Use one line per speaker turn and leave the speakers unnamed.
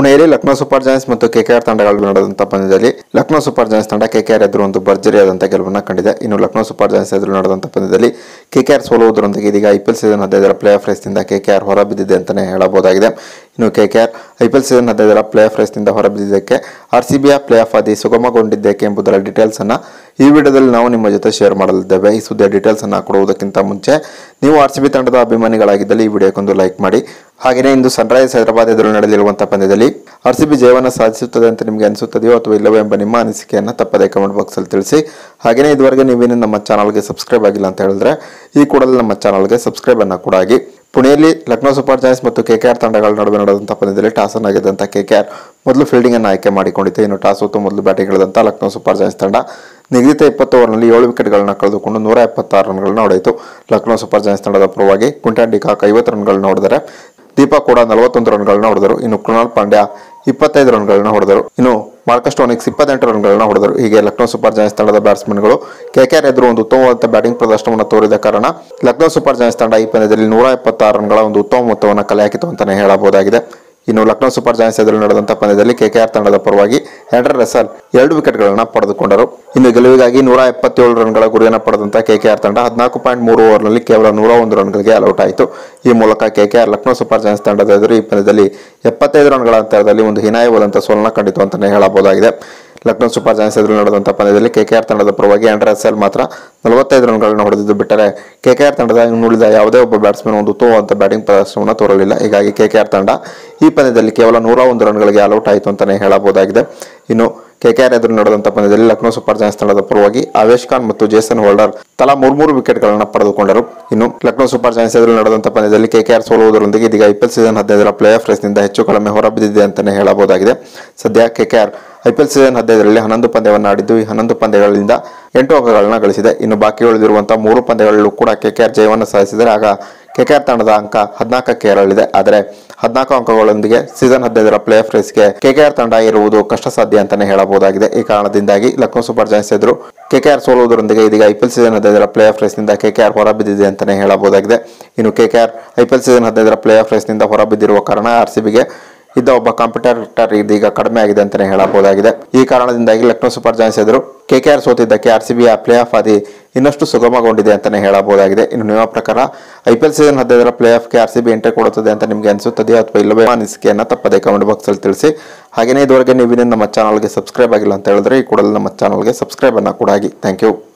ಪುಣೆಯಲ್ಲಿ Lucknow Super Giants ಮತ್ತು KKR ತಂಡಗಳು ನಡೆದಂಥ ಪಂದ್ಯದಲ್ಲಿ ಲಕ್ನೋ ಸೂಪರ್ ಜಾಯನ್ಸ್ ತಂಡ ಕೆಕೆಆರ್ ಎದುರು ಒಂದು ಭರ್ಜರಿಯಾದಂಥ ಗೆಲುವನ್ನು ಕಂಡಿದೆ ಇನ್ನು ಲಕ್ನೋ ಸೂಪರ್ ಜಾಯನ್ಸ್ ಎದುರು ನಡೆದಂಥ ಪಂದ್ಯದಲ್ಲಿ ಕೆಕೆಆರ್ ಸೋಲುವುದರೊಂದಿಗೆ ಇದೀಗ ಐ ಪಿ ಎಲ್ ಸೀಸನ್ ಹದಿನೈದರ ಪ್ಲೇ ಆಫ್ ರೇಸ್ನಿಂದ ಕೆಕೆಆರ್ ಹೊರಬಿದ್ದಿದೆ ಅಂತಲೇ ಹೇಳಬಹುದಾಗಿದೆ ಇನ್ನು KKR I P L season ಹದಿನೈದರ ಪ್ಲೇ ಆಫ್ ರೇಸ್ನಿಂದ ಹೊರಬಿದ್ದಿದ್ದಕ್ಕೆ ಆರ್ ಸಿ ಬಿಯ ಪ್ಲೇ ಆಫ್ ಆದಿ ಸುಗಮಗೊಂಡಿದ್ದೇಕೆ ಎಂಬುದರ ಡೀಟೇಲ್ಸನ್ನು ಈ ವಿಡಿಯೋದಲ್ಲಿ ನಾವು ನಿಮ್ಮ ಜೊತೆ ಶೇರ್ ಮಾಡಲಿದ್ದೇವೆ ಈ ಸುದ್ದಿಯ ಡೀಟೇಲ್ಸನ್ನು ಕೊಡುವುದಕ್ಕಿಂತ ಮುಂಚೆ ನೀವು ಆರ್ ಸಿ ಬಿ ತಂಡದ ಅಭಿಮಾನಿಗಳಾಗಿದ್ದಲ್ಲಿ ಈ ವಿಡಿಯೋಕ್ಕೊಂದು ಲೈಕ್ ಮಾಡಿ ಹಾಗೆಯೇ ಇಂದು ಸನ್ರೈಸರ್ಸ್ ಹೈದರಾಬಾದ್ ಎದುರು ನಡೆಯಲಿರುವಂತಹ ಪಂದ್ಯದಲ್ಲಿ ಆರ್ ಸಿ ಬಿ ಜಯವನ್ನು ಸಾಧಿಸುತ್ತದೆ ಅಂತ ನಿಮಗೆ ಅನಿಸುತ್ತದೆಯೋ ಅಥವಾ ಇಲ್ಲವೋ ಎಂಬ ನಿಮ್ಮ ಅನಿಸಿಕೆಯನ್ನು ತಪ್ಪದೇ ಕಮೆಂಟ್ ಬಾಕ್ಸಲ್ಲಿ ತಿಳಿಸಿ ಹಾಗೆಯೇ ಇದುವರೆಗೆ ನೀವೇನು ನಮ್ಮ ಚಾನಲ್ಗೆ ಸಬ್ಸ್ಕ್ರೈಬ್ ಆಗಿಲ್ಲ ಅಂತ ಹೇಳಿದ್ರೆ ಈ ಕೂಡಲೇ ನಮ್ಮ ಚಾನಲ್ಗೆ ಸಬ್ಸ್ಕ್ರೈಬ್ ಅನ್ನು ಕೂಡ ಆಗಿ ಪುಣೆಯಲ್ಲಿ ಲಕ್ನೋ ಸೂಪರ್ ಜಾಯನ್ಸ್ ಮತ್ತು ಕೆಕೆಆರ್ ತಂಡಗಳ ನಡುವೆ ನಡೆದಂಥ ಪಂದ್ಯದಲ್ಲಿ ಟಾಸ್ ಅನ್ನು ಗೆದ್ದಂಥ ಕೆಕೆಆರ್ ಮೊದಲು ಫೀಲ್ಡಿಂಗ್ ಅನ್ನು ಆಯ್ಕೆ ಮಾಡಿಕೊಂಡಿತ್ತು ಇನ್ನು ಟಾಸ್ ಹೊತ್ತು ಮೊದಲು ಬ್ಯಾಟಿಂಗ್ ಇಳಿದಂಥ ಲಕ್ನೋ ಸೂಪರ್ ಜಾಯನ್ಸ್ ತಂಡ ನಿಗದಿತ ಇಪ್ಪತ್ತು ಓವರ್ನಲ್ಲಿ ಏಳು ವಿಕೆಟ್ಗಳನ್ನು ಕಳೆದುಕೊಂಡು ನೂರ ಎಪ್ಪತ್ತಾರು ರನ್ಗಳನ್ನು ಹೊಡೆಯಿತು ಲಕ್ನೋ ಸೂಪರ್ ಜಾಯನ್ಸ್ ತಂಡದ ಪರವಾಗಿ ಕುಂಟಾನ್ ಡಿಕಾಕ್ ಐವತ್ತು ರನ್ಗಳನ್ನು ಹೊಡೆದರೆ ದೀಪಕ್ ಕೂಡ ನಲವತ್ತೊಂದು ರನ್ಗಳನ್ನ ಹೊಡೆದರು ಇನ್ನು ಕೃಣಾಲ್ ಪಾಂಡ್ಯ ಇಪ್ಪತ್ತೈದು ರನ್ಗಳನ್ನ ಹೊಡೆದರು ಇನ್ನು ಮಾರ್ಕಸ್ ಟೋನಿಕ್ಸ್ ಇಪ್ಪತ್ತೆಂಟು ರನ್ಗಳನ್ನ ಹೊಡೆದರು ಹೀಗೆ ಲಕ್ನೋ ಸೂಪರ್ ಜಾಯನ್ಸ್ ತಂಡದ ಬ್ಯಾಟ್ಸ್ಮನ್ಗಳು ಕೆಕೆಆರ್ ಎದುರು ಒಂದು ಉತ್ತಮವಾದ ಬ್ಯಾಟಿಂಗ್ ಪ್ರದರ್ಶನವನ್ನು ತೋರಿದ ಕಾರಣ ಲಕ್ನೋ ಸೂಪರ್ ಜಾಯನ್ಸ್ ತಂಡ ಈ ಪಂದ್ಯದಲ್ಲಿ ನೂರ ಎಪ್ಪತ್ತಾರು ರನ್ಗಳ ಒಂದು ಉತ್ತಮ ಮೊತ್ತವನ್ನು ಕಲೆ ಹಾಕಿತು ಅಂತಲೇ ಹೇಳಬಹುದಾಗಿದೆ ಇನ್ನು ಲಕ್ನೋ ಸೂಪರ್ ಜಾಯನ್ಸ್ ಎದುರು ನಡೆದಂಥ ಪಂದ್ಯದಲ್ಲಿ ಕೆಕೆಆರ್ ತಂಡದ ಪರವಾಗಿ ಹ್ಯಾಂಡ್ರರ್ ರಸಲ್ ಎರಡು ವಿಕೆಟ್ಗಳನ್ನು ಪಡೆದುಕೊಂಡರು ಇನ್ನು ಗೆಲುವಿಗಾಗಿ ನೂರ ಎಪ್ಪತ್ತೇಳು ರನ್ಗಳ ಗುರಿಯನ್ನು ಪಡೆದಂಥ ಕೆಕೆಆರ್ ತಂಡ ಹದಿನಾಲ್ಕು ಪಾಯಿಂಟ್ ಮೂರು ಓವರ್ನಲ್ಲಿ ಕೇವಲ ನೂರ ಒಂದು ರನ್ಗಳಿಗೆ ಆಲ್ಔಟ್ ಆಯಿತು ಈ ಮೂಲಕ ಕೆಕೆಆರ್ ಲಕ್ನೋ ಸೂಪರ್ ಜಾಯನ್ಸ್ ತಂಡದ ಎದುರು ಈ ಪಂದ್ಯದಲ್ಲಿ ಎಪ್ಪತ್ತೈದು ರನ್ಗಳ ಅಂತರದಲ್ಲಿ ಒಂದು ಹೀನಾಯವಾದಂಥ ಸೋಲನ್ನು ಕಂಡಿತು ಅಂತಲೇ ಹೇಳಬಹುದಾಗಿದೆ ಲಕ್ನೋ ಸೂಪರ್ ಜಾಯನ್ಸ್ ಎದುರು ನಡೆದಂಥ ಪಂದ್ಯದಲ್ಲಿ ಕೆಕೆಆರ್ ತಂಡದ ಪರವಾಗಿ ಆಂಡ್ರೆ ರಸೆಲ್ ಮಾತ್ರ ನಲವತ್ತೈದು ರನ್ಗಳನ್ನು ಹೊಡೆದಿದ್ದು ಬಿಟ್ಟರೆ ಕೆಕೆಆರ್ ತಂಡದ ಇನ್ನುಳಿದ ಯಾವುದೇ ಒಬ್ಬ ಬ್ಯಾಟ್ಸ್ಮನ್ ಒಂದು ಉತ್ತಮವಾದ ಬ್ಯಾಟಿಂಗ್ ಪ್ರದರ್ಶನವನ್ನು ತೋರಲಿಲ್ಲ ಹೀಗಾಗಿ ಕೆಕೆಆರ್ ತಂಡ ಈ ಪಂದ್ಯದಲ್ಲಿ ಕೇವಲ ನೂರ ಒಂದು ರನ್ಗಳಿಗೆ ಆಲ್ಔಟ್ ಆಯಿತು ಅಂತಲೇ ಹೇಳಬಹುದಾಗಿದೆ ಇನ್ನು ಕೆಕೆಆರ್ ಎದುರು ನಡೆದಂಥ ಪಂದ್ಯದಲ್ಲಿ ಲಕ್ನೋ ಸೂಪರ್ ಜಾಯನ್ಸ್ ತಂಡದ ಪರವಾಗಿ ಆವೇಶ್ ಖಾನ್ ಮತ್ತು ಜೇಸನ್ ಹೋಲ್ಡರ್ ತಲಾ ಮೂರ್ಮೂರು ವಿಕೆಟ್ಗಳನ್ನು ಪಡೆದುಕೊಂಡರು ಇನ್ನು ಲಕ್ನೋ ಸೂಪರ್ ಜಾಯನ್ಸ್ ಎದುರು ನಡೆದಂಥ ಪಂದ್ಯದಲ್ಲಿ ಕೆಕೆಆರ್ ಸೋಲುವುದರೊಂದಿಗೆ ಇದೀಗ ಐಪಿಎಲ್ ಸೀಸನ್ ಹದಿನೈದರ ಪ್ಲೇ ಆಫ್ ರೇಸ್ನಿಂದ ಹೆಚ್ಚು ಕಡಿಮೆ ಹೊರಬಿದ್ದಿದೆ ಅಂತಲೇ ಹೇಳಬಹುದಾಗಿದೆ ಸದ್ಯ ಕೆಕೆಆರ್ ಐಪಿಎಲ್ ಸೀಸನ್ ಹದಿನೈದರಲ್ಲಿ ಹನ್ನೊಂದು ಪಂದ್ಯವನ್ನು ಆಡಿದ್ದು ಈ ಹನ್ನೊಂದು ಪಂದ್ಯಗಳಿಂದ ಎಂಟು ಅಂಕಗಳನ್ನು ಗಳಿಸಿದೆ ಇನ್ನು ಬಾಕಿ ಉಳಿದಿರುವಂತಹ ಮೂರು ಪಂದ್ಯಗಳಲ್ಲೂ ಕೂಡ ಕೆಕೆಆರ್ ಜಯವನ್ನು ಸಾಧಿಸಿದರೆ ಆಗ ಕೆಕೆಆರ್ ತಂಡದ ಅಂಕ ಹದಿನಾಲ್ಕಕ್ಕೆ ಏರಲಿದೆ ಆದರೆ ಹದಿನಾಲ್ಕು ಅಂಕಗಳೊಂದಿಗೆ ಸೀಸನ್ ಹದಿನೈದರ ಪ್ಲೇ ಆಫ್ ರೇಸ್ಗೆ ಕೆಕೆಆರ್ ತಂಡ ಇರುವುದು ಕಷ್ಟ ಸಾಧ್ಯ ಅಂತಾನೆ ಹೇಳಬಹುದಾಗಿದೆ ಈ ಕಾರಣದಿಂದಾಗಿ ಲಕ್ನೋ ಸೂಪರ್ ಜಾಯನ್ಸ್ ಎದುರು ಕೆಕೆಆರ್ ಸೋಲುವುದರೊಂದಿಗೆ ಇದೀಗ ಐಪಿಎಲ್ ಸೀಸನ್ ಹದಿನೈದರ ಪ್ಲೇ ಆಫ್ ರೇಸ್ನಿಂದ ಕೆಕೆಆರ್ ಹೊರಬಿದ್ದಿದೆ ಅಂತಾನೆ ಹೇಳಬಹುದಾಗಿದೆ ಇನ್ನು ಕೆಕೆಆರ್ ಐಪಿಎಲ್ ಸೀಸನ್ ಹದಿನೈದರ ಪ್ಲೇ ಆಫ್ ರೇಸ್ನಿಂದ ಹೊರಬಿದ್ದಿರುವ ಕಾರಣ ಆರ್ ಸಿಬಿಗೆ ಇದ್ದ ಒಬ್ಬ ಕಾಂಪಿಟೇಟರ್ ಇದೀಗ ಕಡಿಮೆ ಆಗಿದೆ ಅಂತಲೇ ಹೇಳಬಹುದಾಗಿದೆ ಈ ಕಾರಣದಿಂದಾಗಿ ಲಕ್ನೋ ಸೂಪರ್ ಜಾಯನ್ಸ್ ಎದುರು ಕೆಕೆಆರ್ ಸೋತಿದ್ದಕ್ಕೆ ಆರ್ ಸಿ ಬಿಯ ಪ್ಲೇ ಆಫ್ ಆದಿ ಇನ್ನಷ್ಟು ಸುಗಮಗೊಂಡಿದೆ ಅಂತಲೇ ಹೇಳಬಹುದಾಗಿದೆ ಇನ್ನು ನಿಮ್ಮ ಪ್ರಕಾರ ಐ ಪಿ ಎಲ್ ಸೀಸನ್ ಹದಿನೈದರ ಪ್ಲೇ ಆಫ್ಗೆ ಆರ್ ಸಿ ಬಿ ಎಂಟ್ರಿ ಕೊಡುತ್ತದೆ ಅಂತ ನಿಮಗೆ ಅನಿಸುತ್ತದೆಯೋ ಅಥವಾ ಇಲ್ಲವೇ ಅನಿಸಿಕೆಯನ್ನು ತಪ್ಪದೆ ಕಮೆಂಟ್ ಬಾಕ್ಸಲ್ಲಿ ತಿಳಿಸಿ ಹಾಗೆಯೇ ಇದುವರೆಗೆ ನೀವು ಇನ್ನೂ ನಮ್ಮ ಚಾನಲ್ಗೆ ಸಬ್ಸ್ಕ್ರೈಬ್ ಆಗಿಲ್ಲ ಅಂತ ಹೇಳಿದ್ರೆ ಈ ಕೂಡಲೇ ನಮ್ಮ ಚಾನಲ್ಗೆ ಸಬ್ಸ್ಕ್ರೈಬ್ ಅನ್ನು ಕೂಡ ಆಗಿ ಥ್ಯಾಂಕ್ ಯು